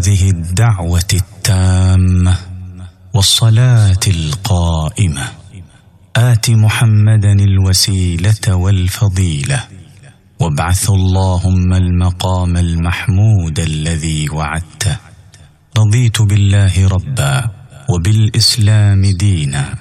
هذه الدعوة التامة والصلاة القائمة آت محمدا الوسيلة والفضيلة وابعث اللهم المقام المحمود الذي وعدته رضيت بالله ربا وبالإسلام دينا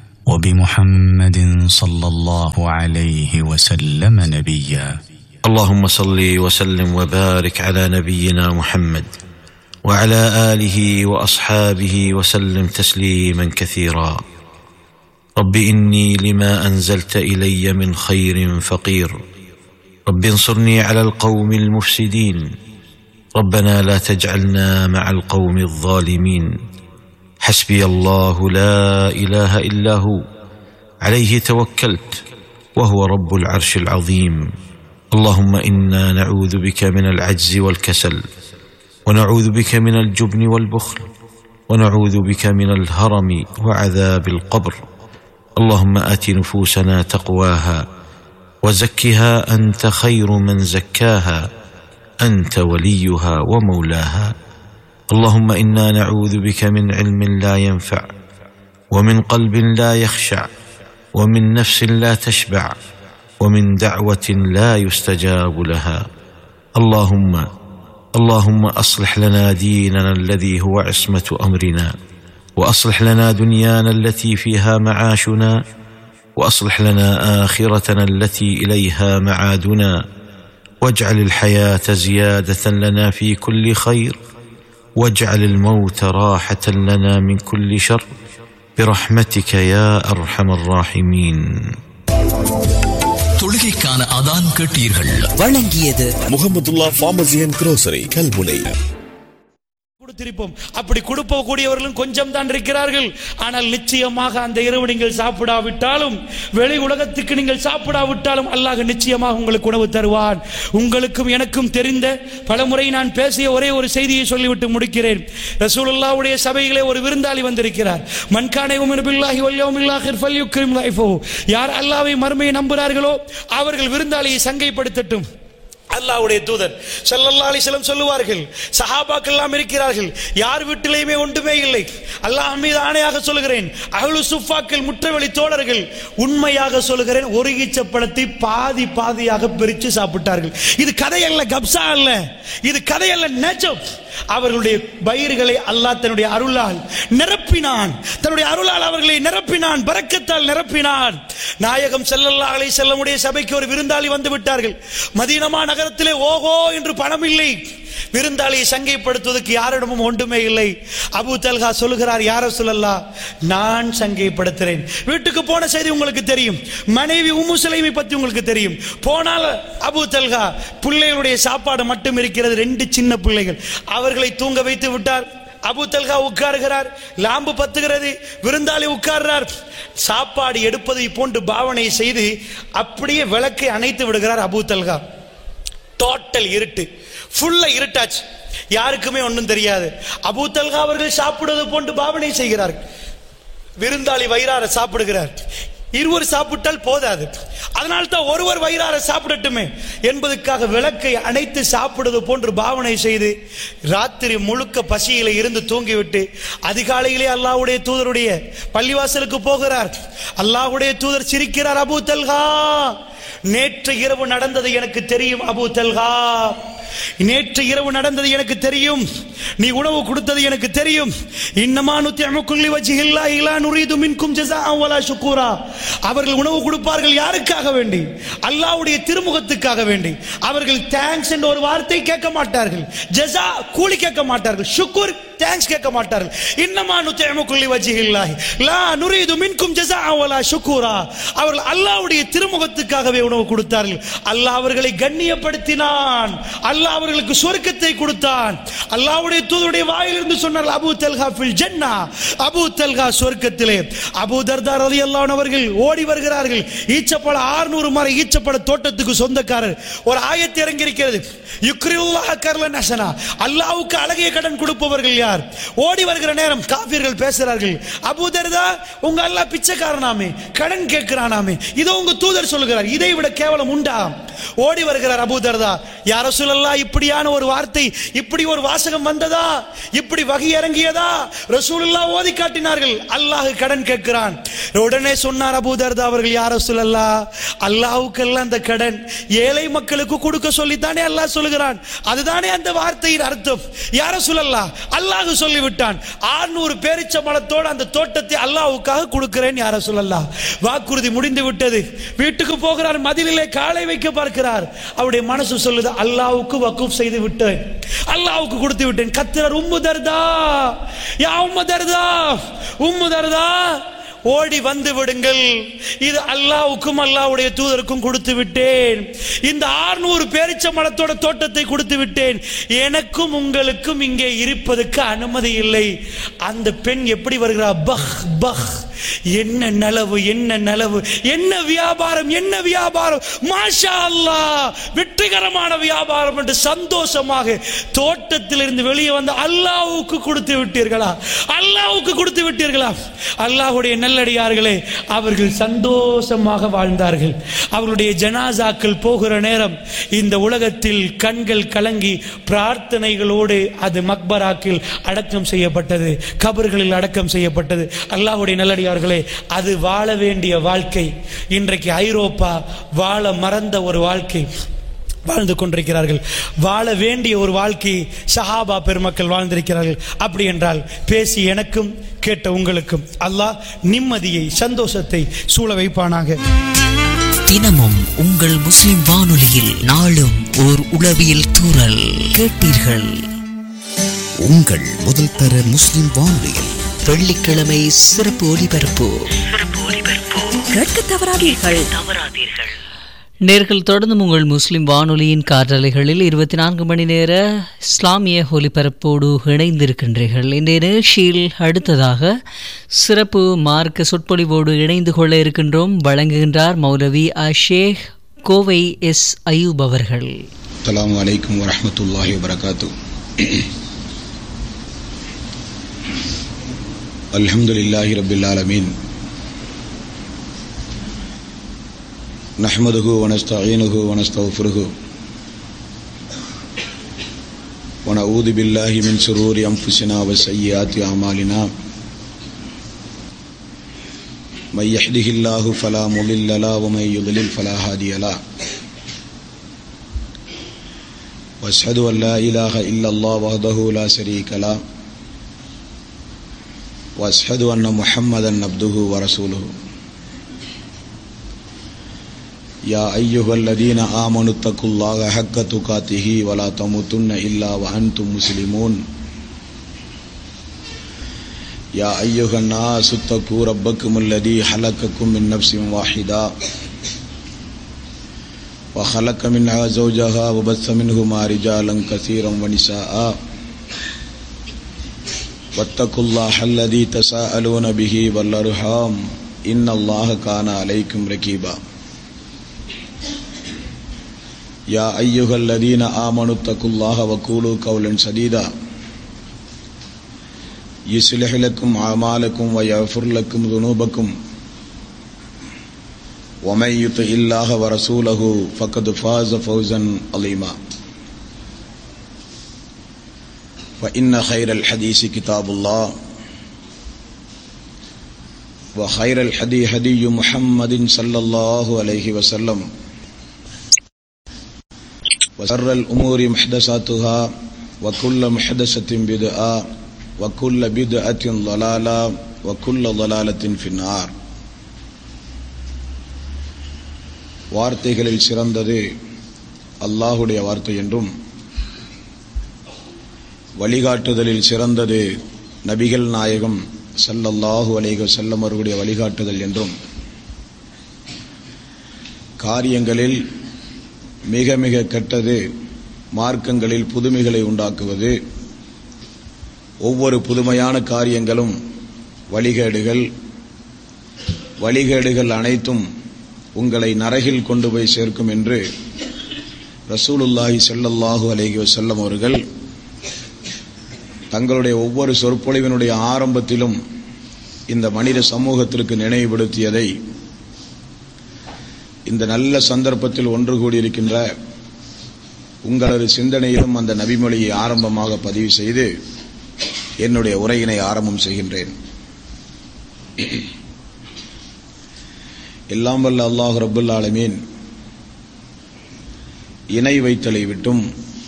وبمحمد صلى الله عليه وسلم نبيا اللهم صل وسلم وبارك على نبينا محمد وعلى اله واصحابه وسلم تسليما كثيرا رب اني لما انزلت الي من خير فقير رب انصرني على القوم المفسدين ربنا لا تجعلنا مع القوم الظالمين حسبي الله لا اله الا هو عليه توكلت وهو رب العرش العظيم اللهم انا نعوذ بك من العجز والكسل ونعوذ بك من الجبن والبخل ونعوذ بك من الهرم وعذاب القبر اللهم ات نفوسنا تقواها وزكها انت خير من زكاها انت وليها ومولاها اللهم انا نعوذ بك من علم لا ينفع ومن قلب لا يخشع ومن نفس لا تشبع ومن دعوه لا يستجاب لها اللهم اللهم اصلح لنا ديننا الذي هو عصمه امرنا واصلح لنا دنيانا التي فيها معاشنا واصلح لنا اخرتنا التي اليها معادنا واجعل الحياه زياده لنا في كل خير واجعل الموت راحه لنا من كل شر برحمتك يا ارحم الراحمين தொழுகைக்கான அதான் கேட்டீர்கள் வழங்கியது Mohammadulla pharmacy and grocery Kalmunai கொடுத்திருப்போம் அப்படி கொடுப்ப கூடியவர்களும் கொஞ்சம் தான் இருக்கிறார்கள் ஆனால் நிச்சயமாக அந்த இரவு நீங்கள் சாப்பிடாவிட்டாலும் வெளி உலகத்துக்கு நீங்கள் சாப்பிடாவிட்டாலும் அல்லாஹ் நிச்சயமாக உங்களுக்கு உணவு தருவான் உங்களுக்கும் எனக்கும் தெரிந்த பலமுறை நான் பேசிய ஒரே ஒரு செய்தியை சொல்லிவிட்டு முடிக்கிறேன் ரசூலுல்லாவுடைய சபையிலே ஒரு விருந்தாளி வந்திருக்கிறார் மன்கானை உமின் பில்லாஹி வல்யவுமில்லாஹிர் ஃபல்யுக்ரிம் லைஃபஹு யார் அல்லாஹ்வை மறுமையை நம்புகிறார்களோ அவர்கள் விருந்தாளியை சங்கைப்படுத்தட்டும் அல்லாஹ்வுடைய தூதர் ஸல்லல்லாஹு அலைஹி வஸல்லம் சொல்லுவார்கள் சஹாபாக்கள் எல்லாம் இருக்கிறார்கள் யார் வீட்டிலேயுமே ஒன்றுமே இல்லை அல்லாஹ் மீது ஆணையாக சொல்லுகிறேன் அஹ்லு சுஃபாக்கள் முற்றவெளி தோழர்கள் உண்மையாக சொல்லுகிறேன் ஒரு ஈச்சப்பழத்தை பாதி பாதியாக பிரித்து சாப்பிட்டார்கள் இது கதை அல்ல கப்சா அல்ல இது கதை அல்ல நெஜம் அவர்களுடைய வயிறுகளை அல்லாஹ் தன்னுடைய அருளால் நிரப்பினான் தன்னுடைய அருளால் அவர்களை நிரப்பினான் பரக்கத்தால் நிரப்பினான் நாயகம் ஸல்லல்லாஹு அலைஹி செல்லமுடைய சபைக்கு ஒரு விருந்தாளி வந்து விட்டார்கள் மதீனமா நகரத்திலே ஓஹோ என்று பணம் இல்லை விருந்தாளியை சங்கைப்படுத்துவதற்கு யாரிடமும் ஒன்றுமே இல்லை அபு தல்கா சொல்லுகிறார் யார சொல்லல்லா நான் சங்கைப்படுத்துறேன் வீட்டுக்கு போன செய்தி உங்களுக்கு தெரியும் மனைவி உம்மு சுலைமை பத்தி உங்களுக்கு தெரியும் போனால் அபு தல்கா பிள்ளைகளுடைய சாப்பாடு மட்டும் இருக்கிறது ரெண்டு சின்ன பிள்ளைகள் அவர்களை தூங்க வைத்து விட்டார் அபு தல்கா உட்காருகிறார் லாம்பு பத்துகிறது விருந்தாளி உட்கார்றார் சாப்பாடு எடுப்பதை போன்று பாவனை செய்து அப்படியே விளக்கை அணைத்து விடுகிறார் அபு தல்கா டோட்டல் இருட்டு ஃபுல்லா இருட்டாச்சு யாருக்குமே ஒன்றும் தெரியாது அபூ தல்கா அவர்கள் சாப்பிடுவது போன்று பாவனை செய்கிறார்கள் விருந்தாளி வயிறார சாப்பிடுகிறார் இருவர் சாப்பிட்டால் போதாது அதனால் தான் ஒருவர் வயிறார சாப்பிடட்டுமே என்பதற்காக விளக்கை அணைத்து சாப்பிடுவது போன்று பாவனை செய்து ராத்திரி முழுக்க பசியில இருந்து தூங்கிவிட்டு அதிகாலையிலே அல்லாஹ்வுடைய தூதருடைய பள்ளிவாசலுக்கு போகிறார் அல்லாஹ்வுடைய தூதர் சிரிக்கிறார் அபூ தல்கா நேற்று இரவு நடந்தது எனக்கு தெரியும் அபூ தல்கா நேற்று இரவு நடந்தது எனக்கு தெரியும் நீ உணவு கொடுத்தது எனக்கு தெரியும் இன்னமா நுத்தியமுக்குள்ளி வச்சு இல்லா இல்லா நுரீது மின்கும் ஜஸா வலா ஷுக்கூரா அவர்கள் உணவு கொடுப்பார்கள் யாருக்காக வேண்டி அல்லாஹ்வுடைய திருமுகத்துக்காக வேண்டி அவர்கள் தேங்க்ஸ் என்ற ஒரு வார்த்தை கேட்க மாட்டார்கள் ஜஸா கூலி கேட்க மாட்டார்கள் ஷுக்கூர் தேங்க்ஸ் கேட்க மாட்டார்கள் இன்னமா நுத்தியமுக்குள்ளி வச்சு இல்லாஹி லா நுரீது மின்கும் ஜஸா வலா ஷுக்கூரா அவர்கள் அல்லாஹ்வுடைய திருமுகத்துக்காகவே உணவு கொடுத்தார்கள் அல்லாஹ் அவர்களை கண்ணியப்படுத்தினான் அல்லாஹ் அவர்களுக்கு சொர்க்கத்தை கொடுத்தான் அல்லாஹ்வுடைய தூதருடைய வாயிலிருந்து சொன்னார் அபூ தல்ஹா ஃபில் ஜன்னா அபூ தல்ஹா சொர்க்கத்திலே அபூ தர்தா ரலியல்லாஹு அவர்கள் ஓடி வருகிறார்கள் ஈச்சப்பழ 600 மர ஈச்சப்பழ தோட்டத்துக்கு சொந்தக்காரர் ஒரு ஆயத்து இறங்கி இருக்கிறது யுக்ரியுல்லாஹ கர்லன் ஹசனா அல்லாஹ்வுக்கு அழகிய கடன் கொடுப்பவர்கள் யார் ஓடி வருகிற நேரம் காபிர்கள் பேசுகிறார்கள் அபூ தர்தா உங்க அல்லாஹ் பிச்சைக்காரனாமே கடன் கேட்கிறானாமே இதோ உங்க தூதர் சொல்லுகிறார் இதை விட கேவலம் உண்டா ஓடி வருகிறார் அபூ தர்தா யார சொல்லலாம் அல்லாஹ் இப்படியான ஒரு வார்த்தை இப்படி ஒரு வாசகம் வந்ததா இப்படி வகை இறங்கியதா ரசூலுல்லா ஓதி காட்டினார்கள் அல்லாஹ் கடன் கேட்கிறான் உடனே சொன்னார் அபூதர்தா அவர்கள் யார் ரசூலல்லா அல்லாஹ்வுக்கெல்லாம் அந்த கடன் ஏழை மக்களுக்கு கொடுக்க சொல்லித்தானே அல்லாஹ் சொல்லுகிறான் அதுதானே அந்த வார்த்தையின் அர்த்தம் யார சொல்லல்லா அல்லாஹ் சொல்லிவிட்டான் ஆறுநூறு பேரிச்ச மலத்தோடு அந்த தோட்டத்தை அல்லாஹ்வுக்காக கொடுக்கிறேன் யார சொல்லல்லா வாக்குறுதி முடிந்து விட்டது வீட்டுக்கு போகிறார் மதிலிலே காலை வைக்க பார்க்கிறார் அவருடைய மனசு சொல்லுது அல்லாஹ்வுக்கு வக்கூப் செய்து விட்டேன் அல்லாஹ்வுக்கு கொடுத்து விட்டேன் கத்திரர் உம்மு தர்தா யா உம்மு தர்தா உம்மு தர்தா ஓடி வந்து விடுங்கள் இது அல்லாவுக்கும் அல்லாவுடைய தூதருக்கும் கொடுத்து விட்டேன் இந்த ஆறுநூறு பேரிச்ச மரத்தோட தோட்டத்தை கொடுத்து விட்டேன் எனக்கும் உங்களுக்கும் இங்கே இருப்பதற்கு அனுமதி இல்லை அந்த பெண் எப்படி வருகிறார் பஹ் பஹ் என்ன நலவு என்ன நலவு என்ன வியாபாரம் என்ன வியாபாரம் மாஷா அல்லாஹ் வெற்றிகரமான வியாபாரம் என்று சந்தோஷமாக தோட்டத்திலிருந்து வெளியே வந்து அல்லாஹ்வுக்கு கொடுத்து விட்டீர்களா அல்லாஹ்வுக்கு கொடுத்து விட்டீர்களா அல்லாஹ்வுடைய நல்லடியார்களே அவர்கள் சந்தோஷமாக வாழ்ந்தார்கள் அவர்களுடைய ஜனாசாக்கள் போகிற நேரம் இந்த உலகத்தில் கண்கள் கலங்கி பிரார்த்தனைகளோடு அது மக்பராக்கில் அடக்கம் செய்யப்பட்டது கபர்களில் அடக்கம் செய்யப்பட்டது அல்லாஹ்வுடைய நல்லடியார்களே அது வாழ வேண்டிய வாழ்க்கை இன்றைக்கு ஐரோப்பா வாழ மறந்த ஒரு வாழ்க்கை வாழ்ந்து கொண்டிருக்கிறார்கள் வாழ வேண்டிய ஒரு வாழ்க்கை சஹாபா பெருமக்கள் வாழ்ந்திருக்கிறார்கள் அப்படி என்றால் பேசி எனக்கும் கேட்ட உங்களுக்கும் அல்லாஹ் நிம்மதியை சந்தோஷத்தை சூழ வைப்பானாக தினமும் உங்கள் முஸ்லிம் வானொலியில் நாளும் ஓர் உளவியல் தூறல் கேட்டீர்கள் உங்கள் முதல் தர முஸ்லிம் வானொலியில் வெள்ளிக்கிழமை சிறப்பு ஒலிபரப்பு கேட்க தவறாதீர்கள் நேர்கள் தொடர்ந்து உங்கள் முஸ்லிம் வானொலியின் காற்றலைகளில் இருபத்தி நான்கு மணி நேர இஸ்லாமிய ஒலிபரப்போடு இணைந்திருக்கின்றீர்கள் இன்றைய நிகழ்ச்சியில் அடுத்ததாக சிறப்பு மார்க்க சொற்பொழிவோடு இணைந்து கொள்ள இருக்கின்றோம் வழங்குகின்றார் மௌலவி அஷேக் கோவை எஸ் அயூப் அவர்கள் அஸ்ஸலாமு அலைக்கும் வரஹ்மத்துல்லாஹி வபரகாத்து அல்ஹம்துலில்லாஹி ரப்பில் ஆலமீன் நஹ்மதுஹு வனஸ்தஈனுஹு வனஸ்தக்ஃபிருஹு ونعوذ بالله من شرور أنفسنا وسيئات أعمالنا من يهده الله فلا مضل له ومن يضلل فلا هادي له واشهد ان لا اله الا الله وحده لا شريك له واشهد ان محمدا عبده ورسوله يا ايها الذين امنوا اتقوا الله حق تقاته ولا تموتن الا وانتم مسلمون يا ايها الناس اتقوا ربكم الذي خلقكم من نفس واحده وخلق منها زوجها وبث منهما رجالا كثيرا ونساء واتقوا الله الذي تساءلون به والارحام ان الله كان عليكم رقيبا يا ايها الذين امنوا اتقوا الله وقولوا قولا سديدا يصلح لكم اعمالكم ويغفر لكم ذنوبكم ومن يطع الله ورسوله فقد فاز فوزا عظيما فإن خير الحديث كتاب الله وخير الحدي هدي محمد صلى الله عليه وسلم وشر الأمور محدثاتها وكل محدثة بدعة وكل بدعة ضلالة وكل ضلالة في النار வார்த்தைகளில் சிறந்தது அல்லாஹுடைய வார்த்தை என்றும் வழிகாட்டுதலில் சிறந்தது நபிகள் நாயகம் ஸல்லல்லாஹு அலைஹி வஸல்லம் அவர்களுடைய வழிகாட்டுதல் என்றும் காரியங்களில் மிக மிக கெட்டது மார்க்கங்களில் புதுமைகளை உண்டாக்குவது ஒவ்வொரு புதுமையான காரியங்களும் வழிகேடுகள் வழிகேடுகள் அனைத்தும் உங்களை நரகில் கொண்டு போய் சேர்க்கும் என்று ரசூலுல்லாஹி ஸல்லல்லாஹு அலைஹி வஸல்லம் அவர்கள் தங்களுடைய ஒவ்வொரு சொற்பொழிவினுடைய ஆரம்பத்திலும் இந்த மனித சமூகத்திற்கு நினைவுபடுத்தியதை இந்த நல்ல சந்தர்ப்பத்தில் ஒன்று கூடியிருக்கின்ற உங்களது சிந்தனையிலும் அந்த நபிமொழியை ஆரம்பமாக பதிவு செய்து என்னுடைய உரையினை ஆரம்பம் செய்கின்றேன் எல்லாம் வல்ல அல்லாஹ் ரபுல் ஆலமீன் இணை வைத்தலை விட்டும்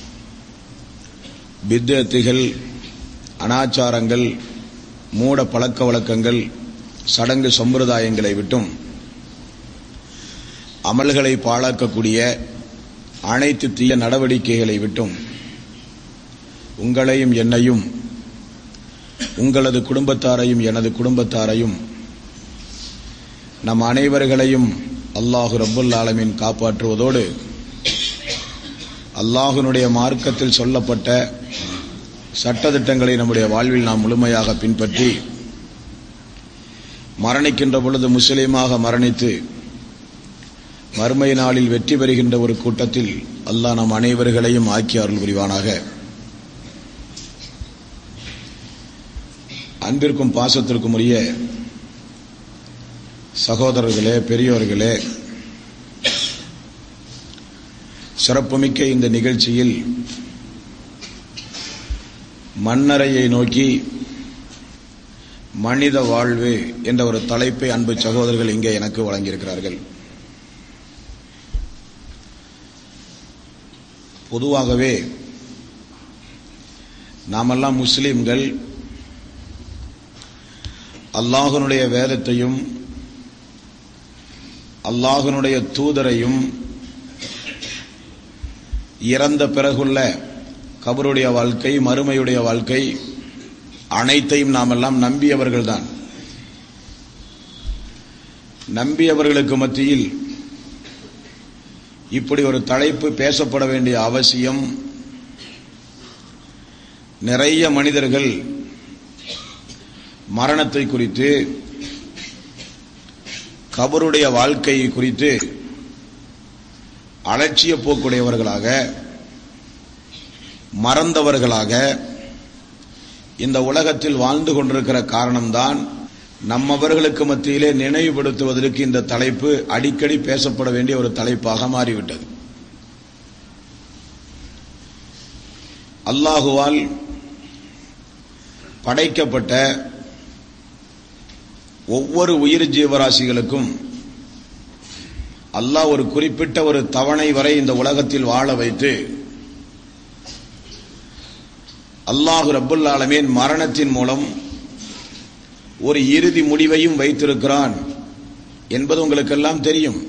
பித்தத்துகள் அனாச்சாரங்கள் மூட பழக்க வழக்கங்கள் சடங்கு சம்பிரதாயங்களை விட்டும் அமல்களை பாழாக்கக்கூடிய அனைத்து தீய நடவடிக்கைகளை விட்டும் உங்களையும் என்னையும் உங்களது குடும்பத்தாரையும் எனது குடும்பத்தாரையும் நம் அனைவர்களையும் அல்லாஹு ரப்புல் ஆலமீன் காப்பாற்றுவதோடு அல்லாஹுனுடைய மார்க்கத்தில் சொல்லப்பட்ட சட்டதிட்டங்களை நம்முடைய வாழ்வில் நாம் முழுமையாக பின்பற்றி மரணிக்கின்ற பொழுது முஸ்லீமாக மரணித்து மறுமை நாளில் வெற்றி பெறுகின்ற ஒரு கூட்டத்தில் அல்லாஹ் நம் அனைவர்களையும் ஆக்கி அருள் புரிவானாக அன்பிற்கும் பாசத்திற்கும் உரிய சகோதரர்களே பெரியோர்களே சிறப்புமிக்க இந்த நிகழ்ச்சியில் மண்ணறையை நோக்கி மனித வாழ்வு என்ற ஒரு தலைப்பை அன்பு சகோதரர்கள் இங்கே எனக்கு வழங்கியிருக்கிறார்கள் பொதுவாகவே நாமெல்லாம் முஸ்லிம்கள் அல்லாஹனுடைய வேதத்தையும் அல்லாஹனுடைய தூதரையும் இறந்த பிறகுள்ள கபருடைய வாழ்க்கை மறுமையுடைய வாழ்க்கை அனைத்தையும் நாமெல்லாம் நம்பியவர்கள்தான் நம்பியவர்களுக்கு மத்தியில் இப்படி ஒரு தலைப்பு பேசப்பட வேண்டிய அவசியம் நிறைய மனிதர்கள் மரணத்தை குறித்து கபருடைய வாழ்க்கை குறித்து அலட்சிய போக்குடையவர்களாக மறந்தவர்களாக இந்த உலகத்தில் வாழ்ந்து கொண்டிருக்கிற காரணம்தான் நம்மவர்களுக்கு மத்தியிலே நினைவுபடுத்துவதற்கு இந்த தலைப்பு அடிக்கடி பேசப்பட வேண்டிய ஒரு தலைப்பாக மாறிவிட்டது அல்லாஹுவால் படைக்கப்பட்ட ஒவ்வொரு உயிர் ஜீவராசிகளுக்கும் அல்லாஹ் ஒரு குறிப்பிட்ட ஒரு தவணை வரை இந்த உலகத்தில் வாழ வைத்து அல்லாஹு ரப்புல் ஆலமீன் மரணத்தின் மூலம் ஒரு இறுதி முடிவையும் வைத்திருக்கிறான் என்பது உங்களுக்கெல்லாம் தெரியும்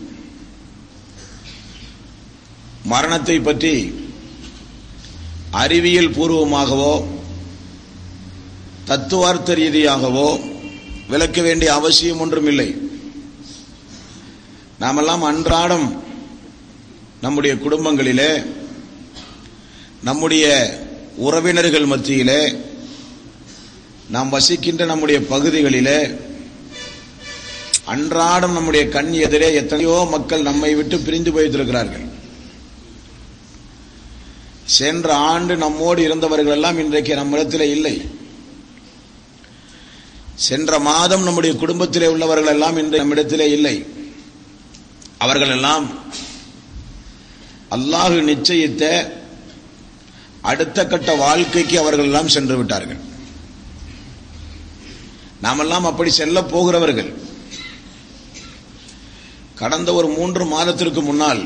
மரணத்தை பற்றி அறிவியல் பூர்வமாகவோ தத்துவார்த்த ரீதியாகவோ விளக்க வேண்டிய அவசியம் ஒன்றும் இல்லை நாமெல்லாம் அன்றாடம் நம்முடைய குடும்பங்களிலே நம்முடைய உறவினர்கள் மத்தியிலே நாம் வசிக்கின்ற நம்முடைய பகுதிகளிலே அன்றாடம் நம்முடைய கண் எதிரே எத்தனையோ மக்கள் நம்மை விட்டு பிரிந்து போய்த்திருக்கிறார்கள் சென்ற ஆண்டு நம்மோடு இருந்தவர்கள் எல்லாம் இன்றைக்கு நம்மிடத்தில் இல்லை சென்ற மாதம் நம்முடைய குடும்பத்திலே உள்ளவர்கள் எல்லாம் இன்று நம்மிடத்திலே இல்லை அவர்கள் எல்லாம் அல்லாஹு நிச்சயித்த அடுத்த கட்ட வாழ்க்கைக்கு அவர்கள் எல்லாம் சென்று விட்டார்கள் நாமெல்லாம் அப்படி செல்ல போகிறவர்கள் கடந்த ஒரு மூன்று மாதத்திற்கு முன்னால்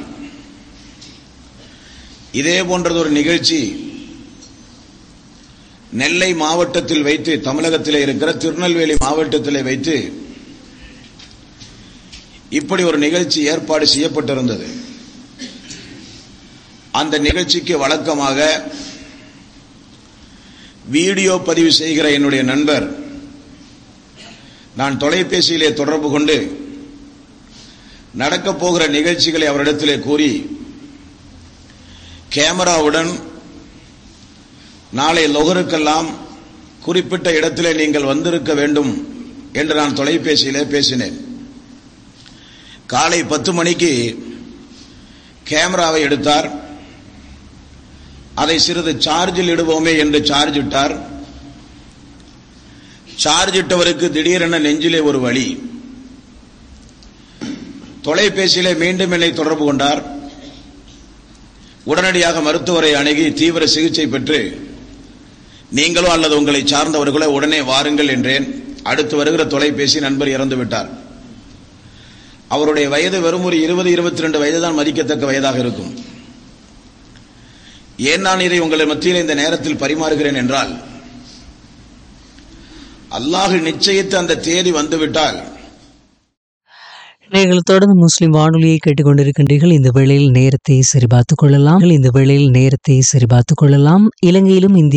இதே போன்றது ஒரு நிகழ்ச்சி நெல்லை மாவட்டத்தில் வைத்து தமிழகத்தில் இருக்கிற திருநெல்வேலி மாவட்டத்தில் வைத்து இப்படி ஒரு நிகழ்ச்சி ஏற்பாடு செய்யப்பட்டிருந்தது அந்த நிகழ்ச்சிக்கு வழக்கமாக வீடியோ பதிவு செய்கிற என்னுடைய நண்பர் நான் தொலைபேசியிலே தொடர்பு கொண்டு நடக்கப் போகிற நிகழ்ச்சிகளை அவரிடத்திலே கூறி கேமராவுடன் நாளை லொகருக்கெல்லாம் குறிப்பிட்ட இடத்திலே நீங்கள் வந்திருக்க வேண்டும் என்று நான் தொலைபேசியிலே பேசினேன் காலை பத்து மணிக்கு கேமராவை எடுத்தார் அதை சிறிது சார்ஜில் இடுவோமே என்று சார்ஜ் இட்டார் சார்ஜ் இட்டவருக்கு திடீரென நெஞ்சிலே ஒரு வழி தொலைபேசியிலே மீண்டும் என்னை தொடர்பு கொண்டார் உடனடியாக மருத்துவரை அணுகி தீவிர சிகிச்சை பெற்று நீங்களோ அல்லது உங்களை சார்ந்தவர்களோ உடனே வாருங்கள் என்றேன் அடுத்து வருகிற தொலைபேசி நண்பர் இறந்து விட்டார் அவருடைய வயது வெறும் ஒரு இருபது இருபத்தி ரெண்டு வயது தான் மதிக்கத்தக்க வயதாக இருக்கும் ஏன் நான் இதை உங்களை மத்தியில் இந்த நேரத்தில் பரிமாறுகிறேன் என்றால் அல்லாஹ் நிச்சயித்து அந்த தேதி வந்துவிட்டால் நீங்கள் தொடர்ந்து முஸ்லிம் வானொலியை கேட்டுக்கொண்டிருக்கின்றீர்கள் இந்த வேளையில் நேரத்தை சரிபார்த்துக் கொள்ளலாம் இந்த வேளையில் நேரத்தை சரிபார்த்துக் கொள்ளலாம் இலங்கையிலும் இந்திய